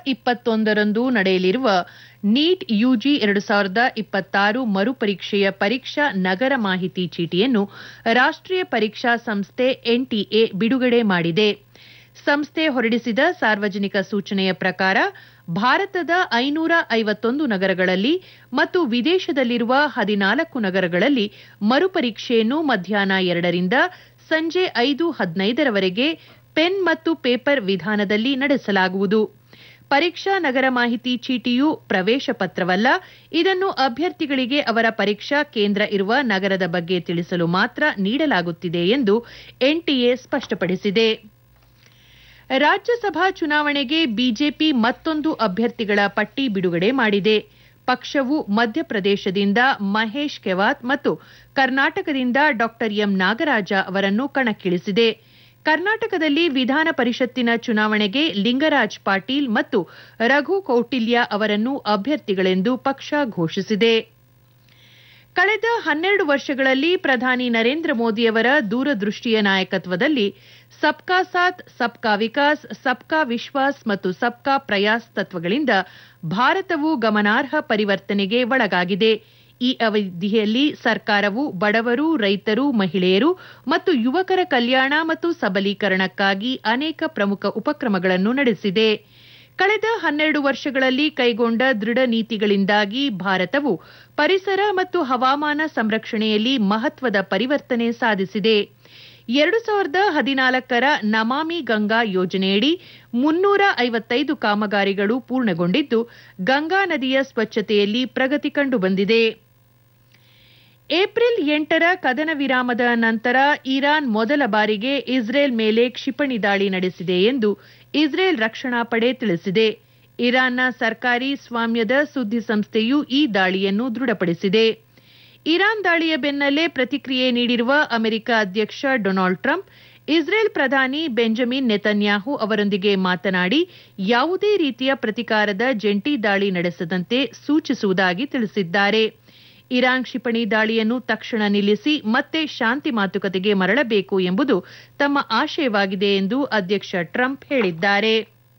ಇಪ್ಪತ್ತೊಂದರಂದು ನಡೆಯಲಿರುವ NEET UG ಎರಡು ಸಾವಿರದ ಇಪ್ಪತ್ತಾರು ಮರುಪರೀಕ್ಷೆಯ ಪರೀಕ್ಷಾ ನಗರ ಮಾಹಿತಿ ಚೀಟಿಯನ್ನು ರಾಷ್ಟೀಯ ಪರೀಕ್ಷಾ ಸಂಸ್ಥೆ ಎನ್ಟಿಎ ಬಿಡುಗಡೆ ಮಾಡಿದೆ ಸಂಸ್ಥೆ ಹೊರಡಿಸಿದ ಸಾರ್ವಜನಿಕ ಸೂಚನೆಯ ಪ್ರಕಾರ ಭಾರತದ ಐನೂರ ಐವತ್ತೊಂದು ನಗರಗಳಲ್ಲಿ ಮತ್ತು ವಿದೇಶದಲ್ಲಿರುವ ಹದಿನಾಲ್ಕು ನಗರಗಳಲ್ಲಿ ಮರುಪರೀಕ್ಷೆಯನ್ನು ಮಧ್ಯಾಹ್ನ ಎರಡರಿಂದ ಸಂಜೆ ಐದು ಹದಿನೈದರವರೆಗೆ ಪೆನ್ ಮತ್ತು ಪೇಪರ್ ವಿಧಾನದಲ್ಲಿ ನಡೆಸಲಾಗುವುದು ಪರೀಕ್ಷಾ ನಗರ ಮಾಹಿತಿ ಚೀಟಿಯು ಪ್ರವೇಶ ಪತ್ರವಲ್ಲ ಇದನ್ನು ಅಭ್ಯರ್ಥಿಗಳಿಗೆ ಅವರ ಪರೀಕ್ಷಾ ಕೇಂದ್ರ ಇರುವ ನಗರದ ಬಗ್ಗೆ ತಿಳಿಸಲು ಮಾತ್ರ ನೀಡಲಾಗುತ್ತಿದೆ ಎಂದು ಎನ್ಟಿಎ ಸ್ಪಷ್ಟಪಡಿಸಿದೆ ರಾಜ್ಯಸಭಾ ಚುನಾವಣೆಗೆ ಬಿಜೆಪಿ ಮತ್ತೊಂದು ಅಭ್ಯರ್ಥಿಗಳ ಪಟ್ಟಿ ಬಿಡುಗಡೆ ಮಾಡಿದೆ ಪಕ್ಷವು ಮಧ್ಯಪ್ರದೇಶದಿಂದ ಮಹೇಶ್ ಕೆವಾತ್ ಮತ್ತು ಕರ್ನಾಟಕದಿಂದ ಡಾ ಎಂ ನಾಗರಾಜ ಅವರನ್ನು ಕಣಕ್ಕಿಳಿಸಿದೆ ಕರ್ನಾಟಕದಲ್ಲಿ ವಿಧಾನ ಪರಿಷತ್ತಿನ ಚುನಾವಣೆಗೆ ಲಿಂಗರಾಜ್ ಪಾಟೀಲ್ ಮತ್ತು ರಘು ಕೌಟಿಲ್ಯ ಅವರನ್ನು ಅಭ್ಯರ್ಥಿಗಳೆಂದು ಪಕ್ಷ ಘೋಷಿಸಿದೆ ಕಳೆದ ಹನ್ನೆರಡು ವರ್ಷಗಳಲ್ಲಿ ಪ್ರಧಾನಿ ನರೇಂದ್ರ ಮೋದಿಯವರ ದೂರದೃಷ್ಟಿಯ ನಾಯಕತ್ವದಲ್ಲಿ ಸಬ್ಕಾ ಸಾಥ್ ಸಬ್ಕಾ ವಿಕಾಸ್ ಸಬ್ಕಾ ವಿಶ್ವಾಸ್ ಮತ್ತು ಸಬ್ಕಾ ಪ್ರಯಾಸ್ ತತ್ವಗಳಿಂದ ಭಾರತವು ಗಮನಾರ್ಹ ಪರಿವರ್ತನೆಗೆ ಒಳಗಾಗಿದೆ ಈ ಅವಧಿಯಲ್ಲಿ ಸರ್ಕಾರವು ಬಡವರು ರೈತರು ಮಹಿಳೆಯರು ಮತ್ತು ಯುವಕರ ಕಲ್ಯಾಣ ಮತ್ತು ಸಬಲೀಕರಣಕ್ಕಾಗಿ ಅನೇಕ ಪ್ರಮುಖ ಉಪಕ್ರಮಗಳನ್ನು ನಡೆಸಿದೆ ಕಳೆದ ಹನ್ನೆರಡು ವರ್ಷಗಳಲ್ಲಿ ಕೈಗೊಂಡ ದೃಢ ನೀತಿಗಳಿಂದಾಗಿ ಭಾರತವು ಪರಿಸರ ಮತ್ತು ಹವಾಮಾನ ಸಂರಕ್ಷಣೆಯಲ್ಲಿ ಮಹತ್ವದ ಪರಿವರ್ತನೆ ಸಾಧಿಸಿದೆ ಎರಡು ಸಾವಿರದ ಹದಿನಾಲ್ಕರ ನಮಾಮಿ ಗಂಗಾ ಯೋಜನೆಯಡಿ ಮುನ್ನೂರ ಐವತ್ತೈದು ಕಾಮಗಾರಿಗಳು ಪೂರ್ಣಗೊಂಡಿದ್ದು ಗಂಗಾ ನದಿಯ ಸ್ವಚ್ಛತೆಯಲ್ಲಿ ಪ್ರಗತಿ ಕಂಡುಬಂದಿದೆ ಏಪ್ರಿಲ್ ಎಂಟರ ಕದನ ವಿರಾಮದ ನಂತರ ಇರಾನ್ ಮೊದಲ ಬಾರಿಗೆ ಇಸ್ರೇಲ್ ಮೇಲೆ ಕ್ಷಿಪಣಿ ದಾಳಿ ನಡೆಸಿದೆ ಎಂದು ಇಸ್ರೇಲ್ ರಕ್ಷಣಾ ಪಡೆ ತಿಳಿಸಿದೆ ಇರಾನ್ನ ಸರ್ಕಾರಿ ಸ್ವಾಮ್ಯದ ಸುದ್ದಿ ಸಂಸ್ಥೆಯು ಈ ದಾಳಿಯನ್ನು ದೃಢಪಡಿಸಿದೆ ಇರಾನ್ ದಾಳಿಯ ಬೆನ್ನಲ್ಲೇ ಪ್ರತಿಕ್ರಿಯೆ ನೀಡಿರುವ ಅಮೆರಿಕ ಅಧ್ಯಕ್ಷ ಡೊನಾಲ್ಡ್ ಟ್ರಂಪ್ ಇಸ್ರೇಲ್ ಪ್ರಧಾನಿ ಬೆಂಜಮಿನ್ ನೆತನ್ಯಾಹು ಅವರೊಂದಿಗೆ ಮಾತನಾಡಿ ಯಾವುದೇ ರೀತಿಯ ಪ್ರತಿಕಾರದ ಜಂಟಿ ದಾಳಿ ನಡೆಸದಂತೆ ಸೂಚಿಸುವುದಾಗಿ ತಿಳಿಸಿದ್ದಾರೆ ಇರಾನ್ ಕ್ಷಿಪಣಿ ದಾಳಿಯನ್ನು ತಕ್ಷಣ ನಿಲ್ಲಿಸಿ ಮತ್ತೆ ಶಾಂತಿ ಮಾತುಕತೆಗೆ ಮರಳಬೇಕು ಎಂಬುದು ತಮ್ಮ ಆಶಯವಾಗಿದೆ ಎಂದು ಅಧ್ಯಕ್ಷ ಟ್ರಂಪ್ ಹೇಳಿದ್ದಾರೆ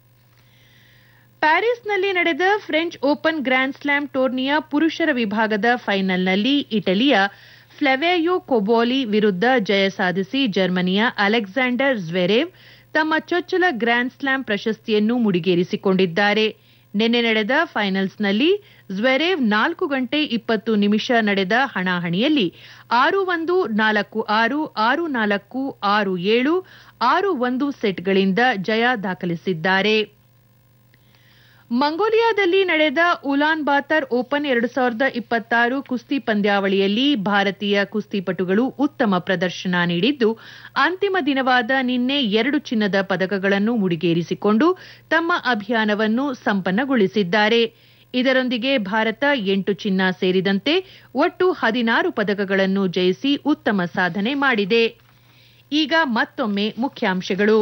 ಪ್ಯಾರಿಸ್ನಲ್ಲಿ ನಡೆದ ಫ್ರೆಂಚ್ ಓಪನ್ ಗ್ರ್ಯಾಂಡ್ ಸ್ಲಾಮ್ ಟೂರ್ನಿಯ ಪುರುಷರ ವಿಭಾಗದ ಫೈನಲ್ನಲ್ಲಿ ಇಟಲಿಯ ಫ್ಲೆವೆಯೋ ಕೊಬೋಲಿ ವಿರುದ್ಧ ಜಯ ಸಾಧಿಸಿ ಜರ್ಮನಿಯ ಅಲೆಕ್ಸಾಂಡರ್ ಜ್ವೆರೇವ್ ತಮ್ಮ ಚೊಚ್ಚಲ ಗ್ರ್ಯಾಂಡ್ ಸ್ಲಾಮ್ ಪ್ರಶಸ್ತಿಯನ್ನು ಮುಡಿಗೇರಿಸಿಕೊಂಡಿದ್ದಾರೆ ನಿನ್ನೆ ನಡೆದ ಫೈನಲ್ಸ್ನಲ್ಲಿ ಜ್ವೆರೇವ್ ನಾಲ್ಕು ಗಂಟೆ ಇಪ್ಪತ್ತು ನಿಮಿಷ ನಡೆದ ಹಣಾಹಣಿಯಲ್ಲಿ ಆರು ಒಂದು ನಾಲ್ಕು ಆರು ಆರು ನಾಲ್ಕು ಆರು ಏಳು ಆರು ಒಂದು ಸೆಟ್ಗಳಿಂದ ಜಯ ದಾಖಲಿಸಿದ್ದಾರೆ ಮಂಗೋಲಿಯಾದಲ್ಲಿ ನಡೆದ ಉಲಾನ್ ಬಾತರ್ ಓಪನ್ ಎರಡು ಸಾವಿರದ ಇಪ್ಪತ್ತಾರು ಕುಸ್ತಿ ಪಂದ್ಯಾವಳಿಯಲ್ಲಿ ಭಾರತೀಯ ಕುಸ್ತಿಪಟುಗಳು ಉತ್ತಮ ಪ್ರದರ್ಶನ ನೀಡಿದ್ದು ಅಂತಿಮ ದಿನವಾದ ನಿನ್ನೆ ಎರಡು ಚಿನ್ನದ ಪದಕಗಳನ್ನು ಮುಡಿಗೇರಿಸಿಕೊಂಡು ತಮ್ಮ ಅಭಿಯಾನವನ್ನು ಸಂಪನ್ನಗೊಳಿಸಿದ್ದಾರೆ ಇದರೊಂದಿಗೆ ಭಾರತ ಎಂಟು ಚಿನ್ನ ಸೇರಿದಂತೆ ಒಟ್ಟು ಹದಿನಾರು ಪದಕಗಳನ್ನು ಜಯಿಸಿ ಉತ್ತಮ ಸಾಧನೆ ಮಾಡಿದೆ ಈಗ ಮತ್ತೊಮ್ಮೆ ಮುಖ್ಯಾಂಶಗಳು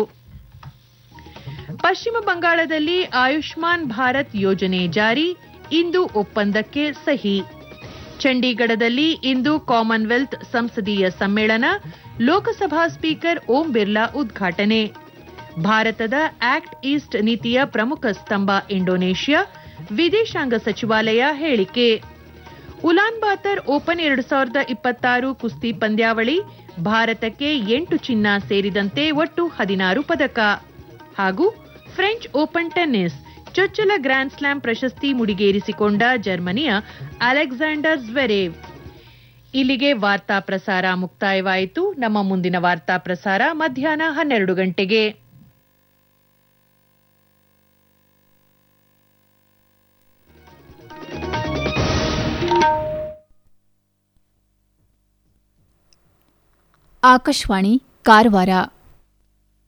ಪಶ್ಚಿಮ ಬಂಗಾಳದಲ್ಲಿ ಆಯುಷ್ಮಾನ್ ಭಾರತ್ ಯೋಜನೆ ಜಾರಿ ಇಂದು ಒಪ್ಪಂದಕ್ಕೆ ಸಹಿ ಚಂಡೀಗಢದಲ್ಲಿ ಇಂದು ಕಾಮನ್ವೆಲ್ತ್ ಸಂಸದೀಯ ಸಮ್ಮೇಳನ ಲೋಕಸಭಾ ಸ್ಪೀಕರ್ ಓಂ ಬಿರ್ಲಾ ಉದ್ಘಾಟನೆ ಭಾರತದ ಆಕ್ಟ್ ಈಸ್ಟ್ ನೀತಿಯ ಪ್ರಮುಖ ಸ್ತಂಭ ಇಂಡೋನೇಷ್ಯಾ ವಿದೇಶಾಂಗ ಸಚಿವಾಲಯ ಹೇಳಿಕೆ ಉಲಾನ್ ಬಾತರ್ ಓಪನ್ ಎರಡು ಸಾವಿರದ ಇಪ್ಪತ್ತಾರು ಕುಸ್ತಿ ಪಂದ್ಯಾವಳಿ ಭಾರತಕ್ಕೆ ಎಂಟು ಚಿನ್ನ ಸೇರಿದಂತೆ ಒಟ್ಟು ಹದಿನಾರು ಪದಕ ಹಾಗೂ ಫ್ರೆಂಚ್ ಓಪನ್ ಟೆನ್ನಿಸ್ ಚೊಚ್ಚಲ ಗ್ರ್ಯಾಂಡ್ ಸ್ಲಾಮ್ ಪ್ರಶಸ್ತಿ ಮುಡಿಗೇರಿಸಿಕೊಂಡ ಜರ್ಮನಿಯ ಅಲೆಕ್ಸಾಂಡರ್ ಜ್ವೆರೇವ್ ಇಲ್ಲಿಗೆ ವಾರ್ತಾ ಪ್ರಸಾರ ಮುಕ್ತಾಯವಾಯಿತು ನಮ್ಮ ಮುಂದಿನ ವಾರ್ತಾ ಪ್ರಸಾರ ಮಧ್ಯಾಹ್ನ ಹನ್ನೆರಡು ಗಂಟೆಗೆ ಆಕಾಶವಾಣಿ ಕಾರವಾರ